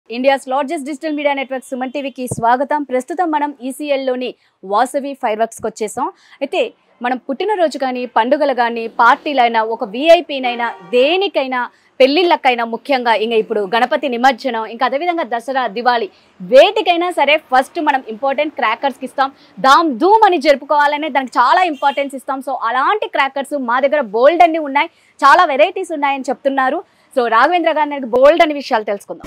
India's largest digital media network Suman టీవీకి స్వాగతం ప్రస్తుతం మనం ఈసీఎల్లోని వాసవి ఫైర్ వర్క్స్కి వచ్చేసాం అయితే మనం పుట్టినరోజు కానీ పండుగలు కానీ పార్టీలైనా ఒక విఐపీనైనా దేనికైనా పెళ్ళిళ్ళకైనా ముఖ్యంగా ఇంకా ఇప్పుడు గణపతి నిమజ్జనం ఇంకా అదేవిధంగా దసరా దివాళీ వేటికైనా సరే ఫస్ట్ మనం ఇంపార్టెంట్ క్రాకర్స్కి ఇస్తాం దామ్ ధూమ్ అని జరుపుకోవాలనే దానికి చాలా ఇంపార్టెన్స్ ఇస్తాం సో అలాంటి క్రాకర్స్ మా దగ్గర బోల్డ్ అన్ని ఉన్నాయి చాలా వెరైటీస్ ఉన్నాయని చెప్తున్నారు సో రాఘవేంద్ర గారి బోల్డ్ అని విషయాలు తెలుసుకుందాం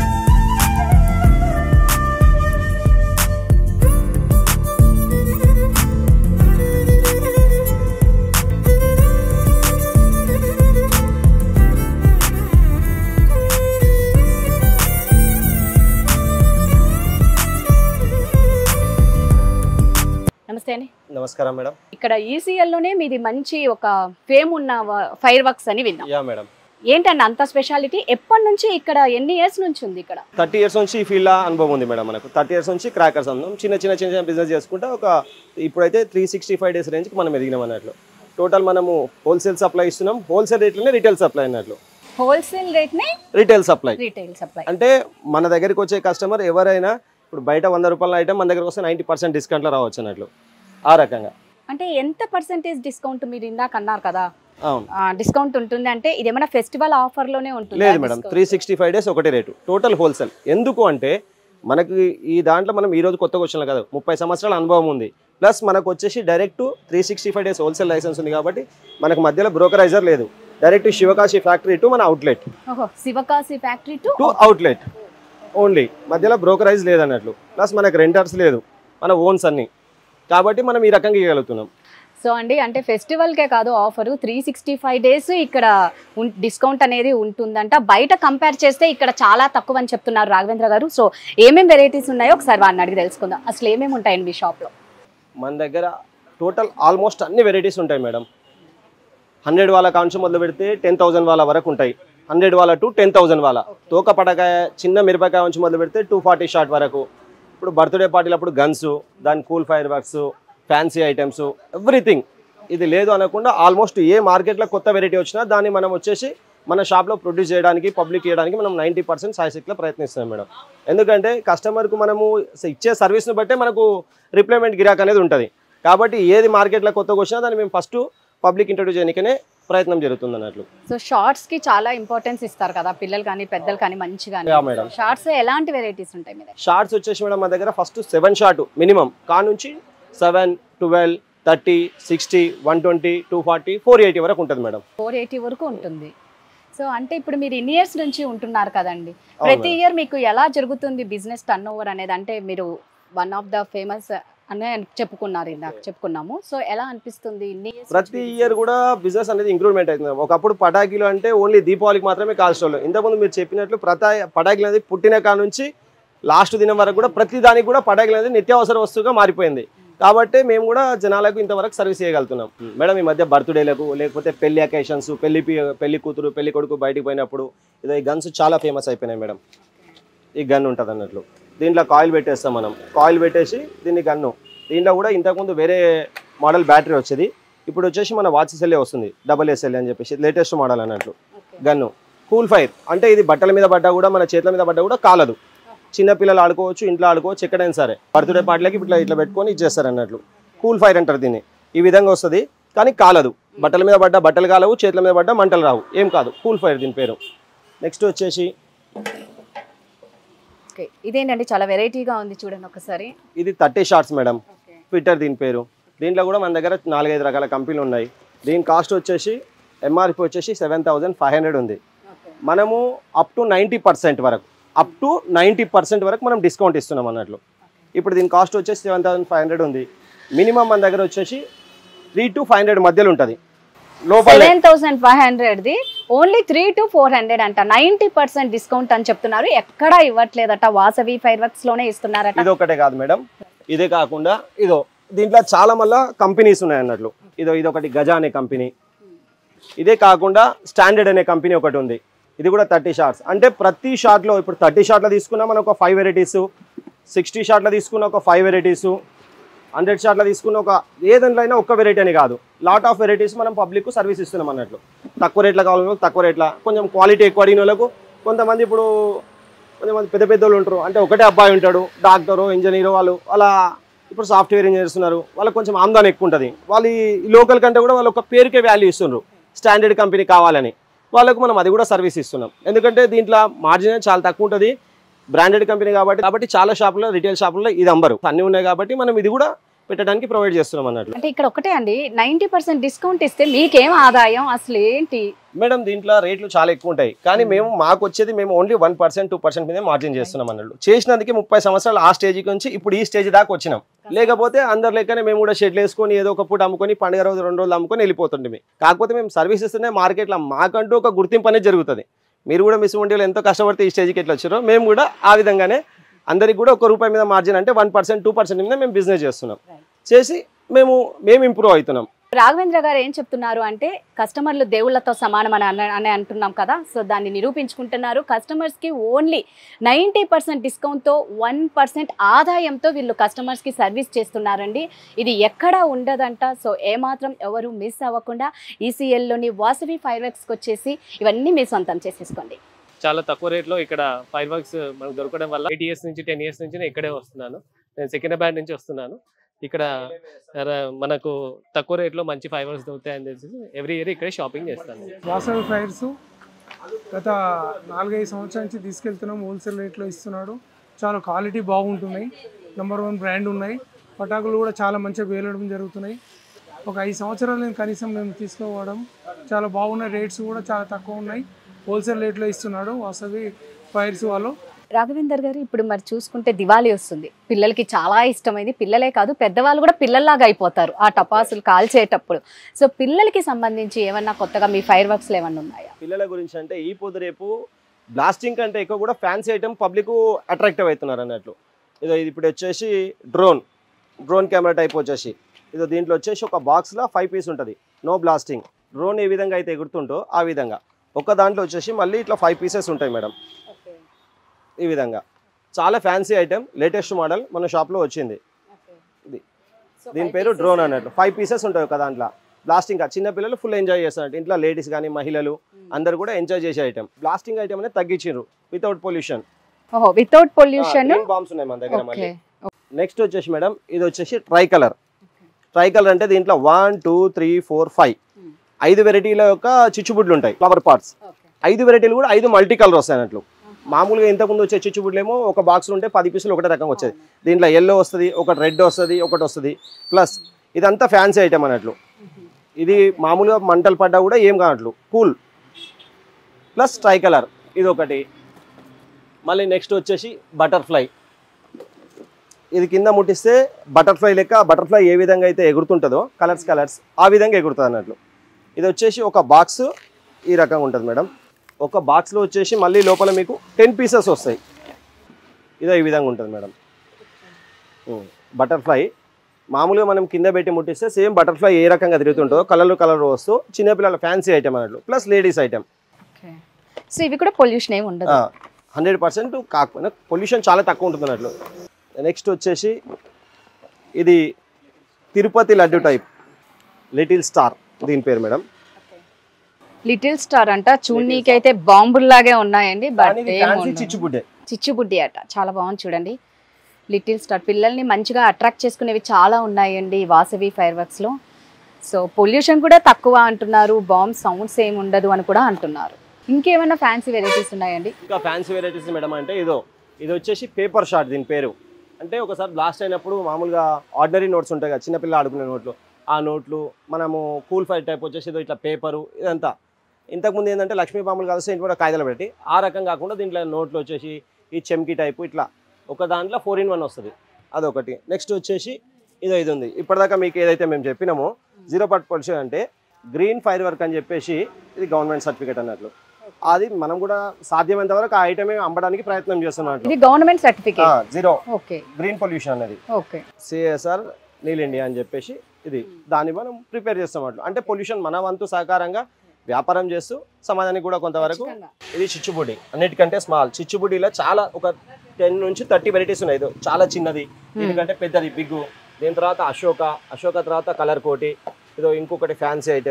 నమస్తే అండి నమస్కారం మేడం ఇక్కడ ECL లోనే మీది మంచి ఒక ఫేమ్ ఉన్న ఫైర్ వర్క్స్ అని విన్నాం యా మేడం ఏంటండి అంత స్పెషాలిటీ ఎప్పటి నుంచి ఇక్కడ ఎన్ని ఇయర్స్ నుంచి ఉంది ఇక్కడ థర్టీ ఇయర్స్ నుంచి ఈ ఫీల్డ్ అనుభవం ఉంది మేడం మనకు థర్టీ ఇయర్స్ నుంచి క్రాకర్స్ అందం చిన్న చిన్న చిన్న చిన్న బిజినెస్ చేసుకుంటే ఒక ఇప్పుడైతే త్రీ సిక్స్టీ ఫైవ్ డేస్ రేంజ్కి మనం ఎదిగినాం అన్నట్లు టోటల్ మనము హోల్సేల్ సప్లై ఇస్తున్నాం హోల్సేల్ రేట్లోనే రిటైల్ సప్లై అన్నట్లు హోల్సేల్ రేట్ నే రిటైల్ సప్లై రీటైల్ సప్లై అంటే మన దగ్గరికి వచ్చే కస్టమర్ ఎవరైనా ఇప్పుడు బయట వంద రూపాయల ఐటమ్ మన దగ్గరకు వస్తే నైంటీ పర్సెంట్ డిస్కౌంట్లో రావచ్చు అన్నట్లు ఆ రకంగా అంటే ఎంత పర్సెంటేజ్ డిస్కౌంట్ మీరు ఇందాక అన్నారు కదా అవును డిస్కౌంట్ ఉంటుంది అంటే ఇది ఏమైనా ఫెస్టివల్ ఆఫర్ లోనే ఉంటుంది లేదు madam three sixty five days ఒకటే రేటు టోటల్ హోల్సేల్ ఎందుకు అంటే మనకి ఈ దాంట్లో మనం ఈ రోజు కొత్తగా వచ్చిన కదా ముప్పై సంవత్సరాల అనుభవం ఉంది ప్లస్ మనకు వచ్చేసి direct three sixty five days wholesale licence ఉంది కాబట్టి మనకు మధ్యలో బ్రోకరైజర్ లేదు డైరెక్ట్ శివకాశి ఫ్యాక్టరీ టు మన అవుట్లెట్ ఓహో Sivakasi factory to to outlet only మధ్యలో బ్రోకరైజ్ లేదన్నట్లు ప్లస్ మనకు రెంటర్స్ లేదు మన ఓన్స్ అన్ని కాబట్టి మనం ఈ రకంగా ఇవ్వగలుగుతున్నాం సో అండి అంటే ఫెస్టివల్కే కాదు offer three sixty five days ఇక్కడ డిస్కౌంట్ అనేది ఉంటుందంట బయట కంపేర్ చేస్తే ఇక్కడ చాలా తక్కువ అని చెప్తున్నారు రాఘవేంద్ర గారు సో ఏమేమి వెరైటీస్ ఉన్నాయో ఒకసారి వాడిని అడిగి తెలుసుకుందాం అసలు ఏమేమి ఉంటాయండి మీ షాప్లో మన దగ్గర టోటల్ ఆల్మోస్ట్ అన్ని వెరైటీస్ ఉంటాయి మేడం హండ్రెడ్ వాళ్ళ కాంచి మొదలు పెడితే టెన్ థౌసండ్ వాళ్ళ వరకు ఉంటాయి హండ్రెడ్ వాళ్ళ టు టెన్ థౌసండ్ వాళ్ళ తోక పటకాయ చిన్న మిరపకాయ నుంచి మొదలు పెడితే టూ ఫార్టీ షార్ట్ వరకు ఇప్పుడు బర్త్డే పార్టీలు అప్పుడు గన్స్ దాని cool fireworks fancy items everything ఇది లేదు అనకుండా ఆల్మోస్ట్ ఏ మార్కెట్లో కొత్త వెరైటీ వచ్చినా దాన్ని మనం వచ్చేసి మన షాప్లో ప్రొడ్యూస్ చేయడానికి పబ్లిక్ చేయడానికి మనం నైంటీ పర్సెంట్ సాయశక్తిలో ప్రయత్నిస్తున్నాం మేడం ఎందుకంటే కస్టమర్కు మనము ఇచ్చే సర్వీస్ని బట్టే మనకు రిప్లేమెంట్ గిరాక్ అనేది ఉంటుంది కాబట్టి ఏది మార్కెట్లో కొత్తగా వచ్చినా దాన్ని మేము ఫస్ట్ పబ్లిక్ ఇంట్రడ్యూస్ చేయడానికనే ప్రయత్నం జరుగుతుంది అన్నట్లు సో షార్ట్స్ కి చాలా ఇంపార్టెన్స్ ఇస్తారు కదా పిల్లలు కానీ పెద్దలు కానీ మంచిగా యా మేడం షార్ట్స్ ఎలాంటి వెరైటీస్ ఉంటాయి మీ దగ్గర షార్ట్స్ వచ్చేసి మేడం మా దగ్గర ఫస్ట్ సెవెన్ షార్ట్ మినిమం కా నుంచి seven twelve thirty sixty one twenty two forty four eighty వరకు ఉంటుంది మేడం ఫోర్ ఎయిటీ వరకు ఉంటుంది సో అంటే ఇప్పుడు మీరు ఇన్ని ఇయర్స్ నుంచి ఉంటున్నారు కదండి అవును ప్రతి మేడం. ఇయర్ మీకు ఎలా జరుగుతుంది బిజినెస్ టర్న్ ఓవర్ అనేది అంటే మీరు వన్ ఆఫ్ ద ఫేమస్ అనే చెప్పుకున్నారు ఇందాక చెప్పుకున్నాము సో ఎలా అనిపిస్తుంది ఇన్ని years ప్రతి నుంచి ఇయర్ కూడా బిజినెస్ అనేది ఇంక్రూవ్మెంట్ అవుతుంది ఒకప్పుడు పటాకీలు అంటే ఓన్లీ దీపావళికి మాత్రమే కాల్చేవాళ్ళు ఇంతకుముందు మీరు చెప్పినట్లు ప్రతి పటాకీలు అనేది పుట్టిన కాడ నుంచి లాస్ట్ దినం వరకు కూడా ప్రతి దానికి కూడా పటాకీలు అనేది నిత్యావసర వస్తువుగా మారిపోయింది కాబట్టి మేము కూడా జనాలకు ఇంతవరకు సర్వీస్ చేయగలుగుతున్నాం మేడం ఈ మధ్య బర్త్డేలకు లేకపోతే పెళ్లి అకేషన్స్ పెళ్లి పి- పెళ్లి కూతురు పెళ్లి కొడుకు బయటికి పోయినప్పుడు ఇదో ఈ గన్స్ చాలా ఫేమస్ అయిపోయినాయి మేడం ఈ గన్ ఉంటుంది అన్నట్లు దీంట్లో కాయిల్ పెట్టేస్తాం మనం కాయిల్ పెట్టేసి దీన్ని గన్ను దీంట్లో కూడా ఇంతకుముందు వేరే మోడల్ బ్యాటరీ వచ్చేది ఇప్పుడు వచ్చేసి మన వాచ్ సెల్లే వస్తుంది డబల్ ఎస్ఎల్ అని చెప్పేసి లేటెస్ట్ మోడల్ అన్నట్లు గన్ను కూల్ ఫైర్ అంటే ఇది బట్టల మీద పడ్డా కూడా మన చేతుల మీద పడ్డా కూడా కాలదు చిన్న పిల్లలు ఆడుకోవచ్చు ఇంట్లో ఆడుకోవచ్చు ఎక్కడైనా సరే బర్త్డే పార్టీలకి ఇట్లా ఇట్లా పెట్టుకొని ఇచ్చేస్తారు అన్నట్లు కూల్ ఫైర్ అంటారు దీన్ని ఈ విధంగా వస్తుంది కానీ కాలదు బట్టల మీద పడ్డా బట్టలు కాలవు చేతుల మీద పడ్డా మంటలు రావు ఏం కాదు కూల్ ఫైర్ దీని పేరు నెక్స్ట్ వచ్చేసి ఓకే ఇదేంటండి చాలా వెరైటీగా ఉంది చూడండి ఒకసారి ఇది థర్టీ షార్ట్స్ మేడం ట్విట్టర్ దీని పేరు దీంట్లో కూడా మన దగ్గర నాలుగైదు రకాల కంపెనీలు ఉన్నాయి దీని కాస్ట్ వచ్చేసి ఎంఆర్పి వచ్చేసి సెవెన్ థౌజండ్ ఫైవ్ హండ్రెడ్ ఉంది మనము అప్ టు నైంటీ పర్సెంట్ వరకు అప్ టు నైంటీ పర్సెంట్ వరకు మనం డిస్కౌంట్ ఇస్తున్నాం అన్నట్లు ఇప్పుడు దీని కాస్ట్ వచ్చేసి సెవెన్ థౌసండ్ ఫైవ్ హండ్రెడ్ ఉంది మినిమం మన దగ్గర వచ్చేసి త్రీ టు ఫైవ్ హండ్రెడ్ మధ్యలో ఉంటుంది లోపల seven thousand five hundred the only three to four hundred అంట నైన్టీ పర్సెంట్ డిస్కౌంట్ అని చెప్తున్నారు ఎక్కడా ఇవ్వట్లేదట వాసవి ఫైర్ వర్క్స్ లోనే ఇస్తున్నారట ఇది ఒకటే కాదు మేడం ఇదే కాకుండా ఇదో దీంట్లో చాలా మళ్ళా కంపెనీస్ ఉన్నాయి అన్నట్లు ఇదో ఇది ఒకటి గజా అనే కంపెనీ ఇదే కాకుండా స్టాండర్డ్ అనే కంపెనీ ఒకటి ఉంది ఇది కూడా థర్టీ షార్ట్స్ అంటే ప్రతి షార్ట్లో ఇప్పుడు థర్టీ షార్ట్లో తీసుకున్నా మనం ఒక ఫైవ్ వెరైటీస్ సిక్స్టీ షార్ట్లో తీసుకున్న ఒక ఫైవ్ వెరైటీస్ హండ్రెడ్ షార్ట్లో తీసుకున్న ఒక ఏ దాంట్లో అయినా ఒక్క వెరైటీ అని కాదు లాట్ ఆఫ్ వెరైటీస్ మనం పబ్లిక్ సర్వీస్ ఇస్తున్నాం అన్నట్లు తక్కువ రేట్లో కావాలి తక్కువ రేట్ల కొంచెం క్వాలిటీ ఎక్కువ అడిగిన వాళ్ళకు కొంతమంది ఇప్పుడు కొంతమంది పెద్ద పెద్ద వాళ్ళు ఉంటారు అంటే ఒకటే అబ్బాయి ఉంటాడు డాక్టరు ఇంజనీరు వాళ్ళు అలా ఇప్పుడు సాఫ్ట్వేర్ ఇంజనీర్స్ ఉన్నారు వాళ్ళకి కొంచెం ఆమ్దాని ఎక్కువ ఉంటుంది వాళ్ళు ఈ లోకల్ కంటే కూడా వాళ్ళు ఒక పేరుకే వాల్యూ ఇస్తున్నారు స్టాండర్డ్ కంపెనీ కావాలని వాళ్ళకు మనం అది కూడా సర్వీస్ ఇస్తున్నాం ఎందుకంటే దీంట్లో మార్జిన్ చాలా తక్కువ ఉంటుంది బ్రాండెడ్ కంపెనీ కాబట్టి కాబట్టి చాలా షాపుల్లో రిటైల్ షాపుల్లో ఇది అంబరు అన్నీ ఉన్నాయి కాబట్టి మనం ఇది కూడా పెట్టడానికి ప్రొవైడ్ చేస్తున్నాం అన్నట్లు అంటే ఇక్కడ ఒకటే అండి నైంటీ పర్సెంట్ డిస్కౌంట్ ఇస్తే మీకేం ఆదాయం అసలు ఏంటి మేడం దీంట్లో రేట్లు చాలా ఎక్కువ ఉంటాయి కానీ మేము మాకు వచ్చేది మేము only one percent two percent మీదే మార్జిన్ చేస్తున్నాం అన్నట్టు చేసినందుకే ముప్పై సంవత్సరాలు ఆ స్టేజ్ నుంచి ఇప్పుడు ఈ స్టేజ్ దాకా వచ్చినాం లేకపోతే అందరు లెక్కనే మేము కూడా షెడ్లు వేసుకొని ఏదో ఒక పూట అమ్ముకొని పండుగ రోజు రెండు రోజులు అమ్ముకొని వెళ్ళిపోతుండే కాకపోతే మేము సర్వీస్ ఇస్తూనే మార్కెట్లో మాకంటూ ఒక గుర్తింపు అనేది జరుగుతుంది మీరు కూడా మిస్ వండిలో ఎంతో కష్టపడితే ఈ స్టేజ్కి ఎట్లా వచ్చారో మేము కూడా ఆ విధంగానే అందరికి కూడా ఒక రూపాయి మీద మార్జిన్ అంటే వన్ పర్సెంట్ టూ పర్సెంట్ మీద మేము బిజినెస్ చేస్తున్నాం చేసి మేము మేము ఇంప్రూవ్ అవుతున్నాం రాఘవేంద్ర గారు ఏం చెప్తున్నారు అంటే కస్టమర్లు దేవుళ్ళతో సమానం అని అన్న- అని అంటున్నాం కదా సో దాన్ని నిరూపించుకుంటున్నారు కస్టమర్స్ కి ఓన్లీ నైంటీ పర్సెంట్ డిస్కౌంట్ తో వన్ పర్సెంట్ ఆదాయంతో వీళ్ళు కస్టమర్స్ కి సర్వీస్ చేస్తున్నారండి ఇది ఎక్కడా ఉండదంట సో ఏమాత్రం ఎవరు మిస్ అవ్వకుండా ఈసీఎల్లోని వాసవి ఫైర్ వర్క్స్కి వచ్చేసి ఇవన్నీ మీ సొంతం చేసేసుకోండి చాలా తక్కువ రేట్లో ఇక్కడ ఫైర్ వర్క్స్ మనకు దొరకడం వల్ల ఎయిట్ ఇయర్స్ నుంచి టెన్ ఇయర్స్ నుంచి నేను ఇక్కడే వస్తున్నాను నేను సెకండ్ బ్యాండ్ నుంచి వస్తున్నాను ఇక్కడ ర- మనకు తక్కువ రేట్లో మంచి ఫైర్ వర్క్స్ దొరుకుతాయని తెలిసి ఎవ్రీ ఇయర్ ఇక్కడే షాపింగ్ చేస్తాను వాసవి ఫైర్స్ గత నాలుగైదు సంవత్సరాల నుంచి తీసుకెళ్తున్నాం హోల్సేల్ రేట్లో ఇస్తున్నాడు చాలా క్వాలిటీ బాగుంటున్నాయి నెంబర్ వన్ బ్రాండ్ ఉన్నాయి పటాకులు కూడా చాలా మంచిగా వేలడం జరుగుతున్నాయి ఒక ఐదు సంవత్సరాలు నేను కనీసం మేము తీసుకోవడం చాలా బాగున్నాయి రేట్స్ కూడా చాలా తక్కువ ఉన్నాయి హోల్సేల్ రేట్లో ఇస్తున్నాడు వాసవి ఫైర్స్ వాళ్ళు రాఘవేందర్ గారు ఇప్పుడు మరి చూసుకుంటే దివాళీ వస్తుంది పిల్లలకి చాలా ఇష్టమైంది పిల్లలే కాదు పెద్దవాళ్ళు కూడా పిల్లల్లాగా అయిపోతారు ఆ టపాసులు కాల్చేటప్పుడు సో పిల్లలకి సంబంధించి ఏమన్నా కొత్తగా మీ ఫైర్ వర్క్స్ ఏమన్నా ఉన్నాయా పిల్లల గురించి అంటే ఈ పొద్దు రేపు బ్లాస్టింగ్ కంటే ఎక్కువ కూడా ఫ్యాన్సీ ఐటమ్ పబ్లిక్ అట్రాక్టివ్ అవుతున్నారు అన్నట్లు ఇదో ఇది ఇప్పుడు వచ్చేసి డ్రోన్ డ్రోన్ కెమెరా టైప్ వచ్చేసి ఇదో దీంట్లో వచ్చేసి ఒక బాక్స్లో ఫైవ్ పీస్ ఉంటుంది నో బ్లాస్టింగ్ డ్రోన్ ఏ విధంగా అయితే ఎగురుతుంటో ఆ విధంగా ఒక దాంట్లో వచ్చేసి మళ్ళీ ఇట్లా ఫైవ్ పీసెస్ ఉంటాయి మేడం ఈ విధంగా చాలా ఫ్యాన్సీ ఐటమ్ లేటెస్ట్ మోడల్ మన షాప్లో వచ్చింది దీని పేరు డ్రోన్ అన్నట్టు ఫైవ్ పీసెస్ ఉంటాయి ఒక దాంట్లో బ్లాస్టింగ్ చిన్న పిల్లలు ఫుల్ ఎంజాయ్ చేస్తారు ఇంట్లో లేడీస్ కానీ మహిళలు అందరు కూడా ఎంజాయ్ చేసే ఐటమ్ బ్లాస్టింగ్ ఐటమ్ అనేది తగ్గించారు వితౌట్ పొల్యూషన్ ఓహో వితౌట్ పొల్యూషన్ బాంబ్స్ ఉన్నాయి మన దగ్గర ఓకే మళ్ళీ నెక్స్ట్ వచ్చేసి మేడం ఇది వచ్చేసి ట్రై కలర్ ట్రై కలర్ అంటే దీంట్లో one two three four five ఐదు వెరైటీల యొక్క చిచ్చుబుడ్లు ఉంటాయి ఫ్లవర్ పార్ట్స్ ఐదు వెరైటీలు కూడా ఐదు మల్టీ కలర్ వస్తాయి అన్నట్లు మామూలుగా ఇంతకుముందు వచ్చే చిచ్చుబుడ్లు ఏమో ఒక బాక్స్ ఉంటే పది పీసులు ఒకటే రకంగా వచ్చేది దీంట్లో ఎల్లో వస్తుంది ఒకటి రెడ్ వస్తుంది ఒకటి వస్తుంది ప్లస్ ఇదంతా ఫ్యాన్సీ ఐటమ్ అన్నట్లు ఇది మామూలుగా మంటలు పడ్డా కూడా ఏం కానట్లు కూల్ ప్లస్ ట్రై కలర్ ఇది ఒకటి మళ్ళీ నెక్స్ట్ వచ్చేసి బటర్ఫ్లై ఇది కింద ముట్టిస్తే బటర్ఫ్లై లెక్క బటర్ఫ్లై ఏ విధంగా అయితే ఎగురుతుంటుందో కలర్స్ కలర్స్ ఆ విధంగా ఎగురుతుంది అన్నట్లు ఇది వచ్చేసి ఒక బాక్స్ ఈ రకంగా ఉంటుంది మేడం ఒక బాక్స్లో వచ్చేసి మళ్ళీ లోపల మీకు టెన్ పీసెస్ వస్తాయి ఇదో ఈ విధంగా ఉంటుంది మేడం బటర్ఫ్లై మామూలుగా మనం కింద పెట్టి ముట్టిస్తే సేమ్ బటర్ఫ్లై ఏ రకంగా తిరుగుతుంటుందో కలర్ కలర్ వస్తూ చిన్నపిల్లల ఫ్యాన్సీ ఐటమ్ అన్నట్లు ప్లస్ లేడీస్ ఐటమ్ సో ఇవి కూడా పొల్యూషన్ ఏమి ఉండదు హండ్రెడ్ పర్సెంట్ కాకపోయినా పొల్యూషన్ చాలా తక్కువ ఉంటుంది అన్నట్లు నెక్స్ట్ వచ్చేసి ఇది Tirupati laddu type little star దీని పేరు మేడం లిటిల్ స్టార్ అంట చూడనీకైతే బాంబుల్లాగే ఉన్నాయండి బట్ కానీ ఇది ఫ్యాన్సీ చిచ్చుబుడ్డే చిచ్చుబుడ్డి అట చాలా బాగుంది చూడండి లిటిల్ స్టార్ పిల్లల్ని మంచిగా అట్రాక్ట్ చేసుకునేవి చాలా ఉన్నాయండి ఈ వాసవి ఫైర్ వర్క్స్లో సో పొల్యూషన్ కూడా తక్కువ అంటున్నారు బాంబ్ సౌండ్స్ ఏమి ఉండదు అని కూడా అంటున్నారు ఇంకేమైనా ఫ్యాన్సీ వెరైటీస్ ఉన్నాయండి ఇంకా ఫ్యాన్సీ వెరైటీస్ మేడం అంటే ఇదో ఇది వచ్చేసి పేపర్ షాట్ దీని పేరు అంటే ఒకసారి బ్లాస్ట్ అయినప్పుడు మామూలుగా ఆర్డినరీ నోట్స్ ఉంటాయి కదా చిన్నపిల్ల ఆడుకునే నోట్లు ఆ నోట్లు మనము కూల్ ఫైర్ టైప్ వచ్చేసి ఇదో ఇట్లా పేపరు ఇదంతా ఇంతకుముందు ఏంటంటే లక్ష్మీ పాములు కలిసి ఇంటి కూడా కాగితాలు పెట్టి ఆ రకం కాకుండా దీంట్లో నోట్లు వచ్చేసి ఈ చెమ్కి టైపు ఇట్లా ఒక దాంట్లో ఫోర్ ఇన్ వన్ వస్తుంది అదొకటి నెక్స్ట్ వచ్చేసి ఇదో ఇది ఉంది ఇప్పటిదాకా మీకు ఏదైతే మేము చెప్పినామో జీరో పార్ట్ పొల్యూషన్ అంటే గ్రీన్ ఫైర్ వర్క్ అని చెప్పేసి ఇది గవర్నమెంట్ సర్టిఫికేట్ అన్నట్లు అది మనం కూడా సాధ్యమైనంత వరకు ఆ ఐటమే అమ్మడానికి ప్రయత్నం చేస్తున్నాం ఇది government certificate zero okay green pollution అనేది ఓకే సిఎస్ఆర్ నీల్ ఇండియా అని చెప్పేసి ఇది దాన్ని మనం ప్రిపేర్ చేస్తాం అట్లా అంటే పొల్యూషన్ మన వంతు సహకారంగా వ్యాపారం చేస్తూ సమాజానికి కూడా కొంతవరకు ఇది చిచ్చుబుడి అన్నిటికంటే స్మాల్ చిచ్చుబుడిలో చాలా ఒక టెన్ నుంచి థర్టీ వెరైటీస్ ఉన్నాయి ఇది చాలా చిన్నది దీనికంటే పెద్దది బిగ్గు దీని తర్వాత అశోక అశోక తర్వాత కలర్ కోటి ఇదో ఇంకొకటి ఫ్యాన్సీ ఐటెం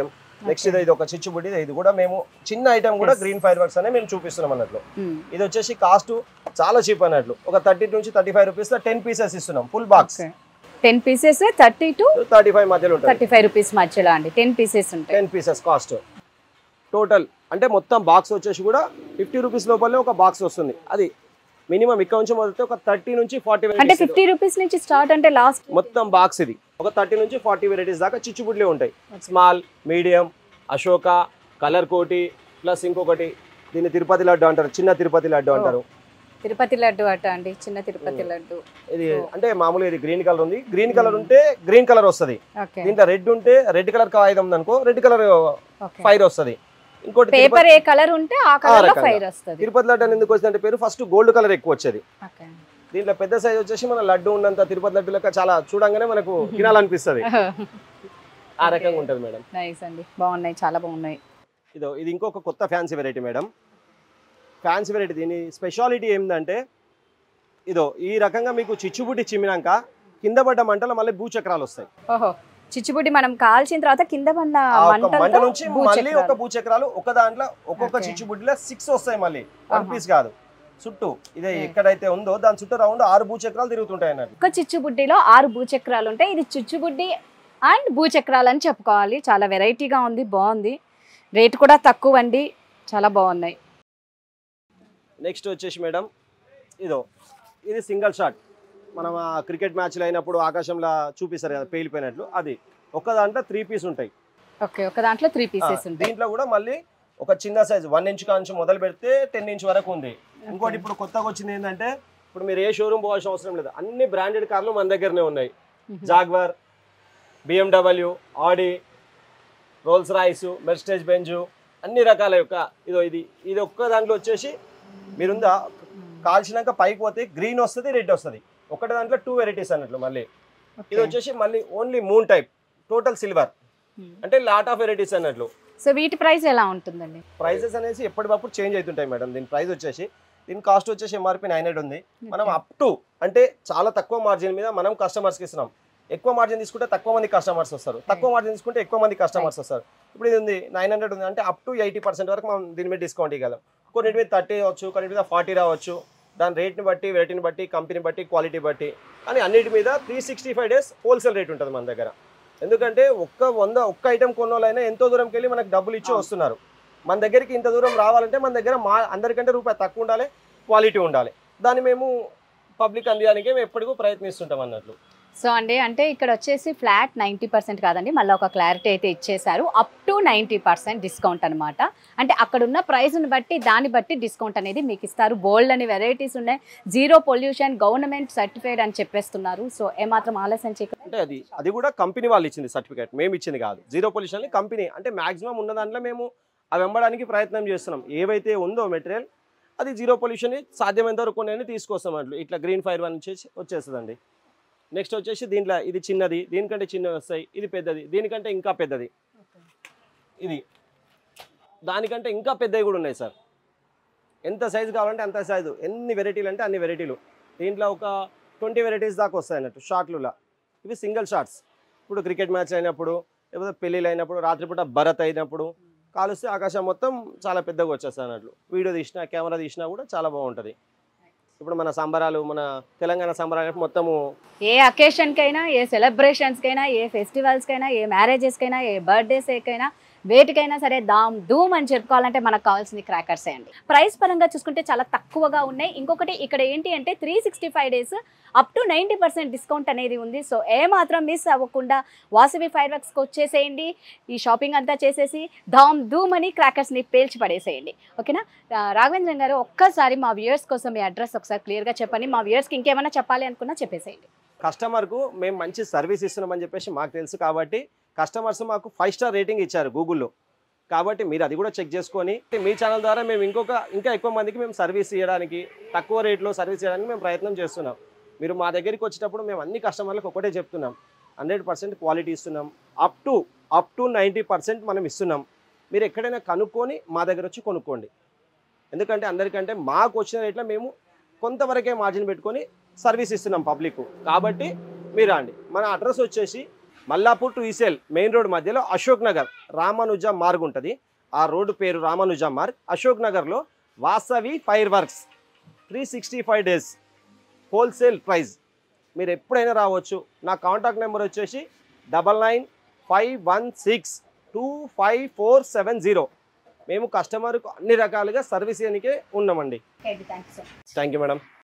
నెక్స్ట్ ఇది ఇది ఒక చిచ్చుబుడ్డి ఇది కూడా మేము చిన్న ఐటమ్ కూడా Yes. గ్రీన్ ఫైర్ వర్క్స్ అనే మేము చూపిస్తున్నాం అన్నట్లు మ్మ్. ఇది వచ్చేసి కాస్ట్ చాలా చీప్ అన్నట్లు ఒక థర్టీ నుంచి thirty five rupees ten pieces ఇస్తున్నాం full box okay ten pieces thirty to thirty five మధ్యలో ఉంటుంది థర్టీ ఫైవ్ రూపీస్ మధ్యలో అండి టెన్ పీసెస్ ఉంటాయి టెన్ పీసెస్ కాస్ట్ టోటల్ అంటే మొత్తం బాక్స్ వచ్చేసి కూడా ఫిఫ్టీ రూపీస్ లోపలనే ఒక బాక్స్ వస్తుంది అది మినిమం ఇక్కడ నుంచి మొదలైతే ఒక థర్టీ నుంచి ఫార్టీ అంటే ఫిఫ్టీ రూపీస్ నుంచి స్టార్ట్ అంటే లాస్ట్ మొత్తం బాక్స్ ఇది ఒక థర్టీ నుంచి ఫార్టీ వెరైటీస్ దాకా చిచ్చుబుడ్లే ఉంటాయి స్మాల్ మీడియం అశోక కలర్ కోటి ప్లస్ ఇంకొకటి దీన్ని తిరుపతి లడ్డు అంటారు చిన్న తిరుపతి లడ్డు అంటారు తిరుపతి లడ్డు అట అండి చిన్న తిరుపతి లడ్డు ఇది అంటే మామూలుగా ఇది గ్రీన్ కలర్ ఉంది గ్రీన్ కలర్ ఉంటే గ్రీన్ కలర్ వస్తుంది ఓకే దీంట్లో రెడ్ ఉంటే రెడ్ కలర్ కాగితం ఉందనుకో రెడ్ కలర్ ఓకే ఫైర్ వస్తుంది ఇంకోటి పేపర్ ఏ కలర్ ఉంటే ఆ కలర్ లో రకంగా. ఫైర్ వస్తుంది తిరుపతి లడ్డు అని ఎందుకు వచ్చిందంటే పేరు ఫస్ట్ గోల్డ్ కలర్ ఎక్కువ వచ్చేది ఓకే దీంట్లో పెద్ద సైజ్ వచ్చేసి మన లడ్డు ఉన్నంత తిరుపతి లడ్డు లెక్క చాలా చూడంగానే మనకు తినాలనిపిస్తుంది ఆ రకంగా ఉంటుంది మేడం నైస్ అండి బాగున్నాయి చాలా బాగున్నాయి ఇదో ఇది ఇంకొక కొత్త fancy variety madam fancy variety దీని స్పెషాలిటీ ఏంటంటే ఇదో ఈ రకంగా మీకు చిచ్చుబుట్టి చిమ్మినాక కింద పడ్డ మంటలో మళ్ళీ భూచక్రాలు వస్తాయి ఓహో చిచ్చుబుడ్డి మనం కాల్చిన తర్వాత కింద పడిన ఆ ఒక్క మంట మంటలతో నుంచి మళ్ళీ ఒక భూచక్రాలు. భూచక్రాలు ఒక దాంట్లో ఒక్కొక్క Okay. చిచ్చుబుడ్డిలో సిక్స్ వస్తాయి మళ్ళీ వన్ ఆహా. పీస్ కాదు చుట్టూ ఇదే Okay. ఎక్కడైతే ఉందో దాని చుట్టూ రౌండ్ ఆరు భూచక్రాలు తిరుగుతుంటాయి అన్నట్టు ఒక చిచ్చుబుడ్డిలో ఆరు భూచక్రాలు ఉంటాయి ఇది చిచ్చుబుడ్డి అండ్ భూచక్రాలు అని చెప్పుకోవాలి చాలా వెరైటీగా ఉంది బాగుంది రేట్ కూడా తక్కువ అండి చాలా బాగున్నాయి నెక్స్ట్ వచ్చేసి మేడం ఇదో ఇది సింగిల్ షాట్ మనం ఆ క్రికెట్ మ్యాచ్లు అయినప్పుడు ఆకాశంలో చూపిస్తారు కదా పేలిపోయినట్లు అది ఒక దాంట్లో త్రీ పీస్ ఉంటాయి ఓకే ఒక దాంట్లో త్రీ ఆ, పీసెస్ ఉంటాయి దీంట్లో కూడా మళ్ళీ ఒక చిన్న సైజ్ వన్ ఇంచ్ కాంచి మొదలు పెడితే టెన్ ఇంచ్ వరకు ఉంది ఇంకోటి ఇప్పుడు కొత్తగా వచ్చింది ఏంటంటే ఇప్పుడు మీరు ఏ షోరూమ్ పోవాల్సిన అవసరం లేదు అన్ని బ్రాండెడ్ కార్లు మన దగ్గరనే ఉన్నాయి మ్మ్. Jaguar BMW Audi Rolls Royce Mercedes Benz అన్ని రకాల యొక్క ఇదో ఇది ఇది ఒక్క దాంట్లో వచ్చేసి మీరుందా కాల్చినాక పైకి పోతే గ్రీన్ వస్తుంది రెడ్ వస్తుంది ఒకటి దాంట్లో టూ వెరైటీస్ అన్నట్లు మళ్ళీ ఇది వచ్చేసి మళ్ళీ only moon type total silver అంటే లాట్ ఆఫ్ వెరైటీస్ అన్నట్లు సో వీటి ప్రైస్ ఎలా ఉంటుందండి ప్రైసెస్ అనేసి ఎప్పటికప్పుడు చేంజ్ అవుతుంటాయి మేడం దీని ప్రైస్ వచ్చేసి దీని కాస్ట్ వచ్చేసి ఎంఆర్పి నైన్ హండ్రెడ్ ఉంది మనం అప్ టు అంటే చాలా తక్కువ మార్జిన్ మీద మనం కస్టమర్స్కి ఇస్తున్నాం ఎక్కువ మార్జిన్ తీసుకుంటే తక్కువ మంది కస్టమర్స్ వస్తారు తక్కువ మార్జిన్ తీసుకుంటే ఎక్కువ మంది కస్టమర్స్ వస్తారు ఇప్పుడు ఇది ఉంది నైన్ హండ్రెడ్ ఉంది అంటే అప్ టు ఎయిటీ పర్సెంట్ వరకు మనం దీని మీద డిస్కౌంట్ ఇవ్వగలం కొన్నిటి మీద థర్టీ రావచ్చు కొన్నిటి మీద ఫార్టీ రావచ్చు దాని రేట్ని బట్టి వెరైటీని బట్టి కంపెనీ బట్టి క్వాలిటీ బట్టి కానీ అన్నిటి మీద three sixty five days wholesale rate ఉంటుంది మన దగ్గర ఎందుకంటే ఒక్క వంద ఒక్క ఐటమ్ కొన్నోళ్ళైనా ఎంతో దూరంకి వెళ్ళి మనకు డబ్బులు ఇచ్చి వస్తున్నారు మన దగ్గరికి ఇంత దూరం రావాలంటే మన దగ్గర మా అందరికంటే రూపాయి తక్కువ ఉండాలి క్వాలిటీ ఉండాలి దాన్ని మేము పబ్లిక్ అందించడానికి మేము ఎప్పటికూ ప్రయత్నిస్తుంటాం అన్నట్లు సో అండి అంటే ఇక్కడ వచ్చేసి ఫ్లాట్ నైంటీ పర్సెంట్ కాదండి మళ్ళీ ఒక క్లారిటీ అయితే ఇచ్చేశారు up to ninety percent discount అనమాట అంటే అక్కడ ఉన్న ప్రైస్ని బట్టి దాన్ని బట్టి డిస్కౌంట్ అనేది మీకు ఇస్తారు బోల్డ్ అని వెరైటీస్ ఉన్నాయి జీరో పొల్యూషన్ గవర్నమెంట్ సర్టిఫైడ్ అని చెప్పేస్తున్నారు సో ఏమాత్రం ఆలస్యం చేయకుండా అంటే అది అది కూడా కంపెనీ వాళ్ళు ఇచ్చింది సర్టిఫికేట్ మేము ఇచ్చింది కాదు జీరో పొల్యూషన్ కంపెనీ అంటే మాక్సిమం ఉన్న దాంట్లో మేము అవి వెంబడానికి ప్రయత్నం చేస్తున్నాం ఏవైతే ఉందో మెటీరియల్ అది జీరో పొల్యూషన్ సాధ్యమైనంత వరకు కొన్ని తీసుకొస్తాం అట్లు ఇట్లా గ్రీన్ ఫైర్ వన్ వచ్చేసి వచ్చేస్తుందండి నెక్స్ట్ వచ్చేసి దీంట్లో ఇది చిన్నది దీనికంటే చిన్నవి వస్తాయి ఇది పెద్దది దీనికంటే ఇంకా పెద్దది ఇది దానికంటే ఇంకా పెద్దవి కూడా ఉన్నాయి సార్ ఎంత సైజు కావాలంటే అంత సైజు ఎన్ని వెరైటీలు అంటే అన్ని వెరైటీలు దీంట్లో ఒక ట్వంటీ వెరైటీస్ దాకా వస్తాయి అన్నట్టు షార్ట్లలో ఇవి సింగిల్ షార్ట్స్ ఇప్పుడు క్రికెట్ మ్యాచ్ అయినప్పుడు లేకపోతే పెళ్ళిళ్ళు అయినప్పుడు రాత్రిపూట భరత్ అయినప్పుడు కాలుస్తే ఆకాశం మొత్తం చాలా పెద్దగా వచ్చేస్తాయి అన్నట్లు వీడియో తీసినా కెమెరా తీసినా కూడా చాలా బాగుంటుంది ఇప్పుడు మన సంబరాలు మన తెలంగాణ సంబరాలు మొత్తము ఏ అకేషన్కైనా ఏ సెలబ్రేషన్స్కైనా ఏ ఫెస్టివల్స్కైనా ఏ మ్యారేజెస్కైనా ఏ బర్త్డేస్కైనా వేటికైనా సరే దామ్ ధూమ్ అని చెప్పుకోవాలంటే మనకు కావాల్సింది క్రాకర్సే అండి ప్రైస్ పరంగా చూసుకుంటే చాలా తక్కువగా ఉన్నాయి ఇంకొకటి ఇక్కడ ఏంటి అంటే three sixty five days up to ninety percent discount అనేది ఉంది సో ఏ మాత్రం మిస్ అవ్వకుండా వాసవి ఫైర్ వర్క్స్కి వచ్చేసేయండి ఈ షాపింగ్ అంతా చేసేసి ధామ్ ధూమ్ అని క్రాకర్స్ని పేల్చి పడేసేయండి ఓకేనా ఆ, రాఘవేంద్రన్ గారు ఒక్కసారి మా వ్యూయర్స్ కోసం మీ అడ్రస్ ఒకసారి క్లియర్గా చెప్పండి మా వ్యూయర్స్కి ఇంకేమైనా చెప్పాలి అనుకున్నా చెప్పేసేయండి కస్టమర్కు మేము మంచి సర్వీస్ ఇస్తున్నామని చెప్పేసి మాకు తెలుసు కాబట్టి కస్టమర్స్ మాకు ఫైవ్ స్టార్ రేటింగ్ ఇచ్చారు గూగుల్లో కాబట్టి మీరు అది కూడా చెక్ చేసుకొని మీ ఛానల్ ద్వారా మేము ఇంకొక ఇంకా ఎక్కువ మందికి మేము సర్వీస్ ఇవ్వడానికి తక్కువ రేట్లో సర్వీస్ చేయడానికి మేము ప్రయత్నం చేస్తున్నాం మీరు మా దగ్గరికి వచ్చేటప్పుడు మేము అన్ని కస్టమర్లకు ఒకటే చెప్తున్నాం హండ్రెడ్ పర్సెంట్ క్వాలిటీ ఇస్తున్నాం up to up to ninety percent మనం ఇస్తున్నాం మీరు ఎక్కడైనా కనుక్కొని మా దగ్గర వచ్చి కొనుక్కోండి ఎందుకంటే అందరికంటే మాకు వచ్చిన రేట్లో మేము కొంతవరకే మార్జిన్ పెట్టుకొని సర్వీస్ ఇస్తున్నాం పబ్లిక్ కాబట్టి మీరు రండి మన అడ్రస్ వచ్చేసి Mallapur to ECIL main road మధ్యలో అశోక్ నగర్ రామానుజ మార్గ్ ఉంటుంది ఆ రోడ్డు పేరు రామానుజ మార్గ్ అశోక్ నగర్లో Vasavi fire works three sixty five days wholesale price మీరు ఎప్పుడైనా రావచ్చు నా కాంటాక్ట్ నెంబర్ వచ్చేసి double nine five one six two five four seven zero మేము కస్టమర్కు అన్ని రకాలుగా సర్వీస్ చేయడానికే ఉన్నామండి thank you so much thank you madam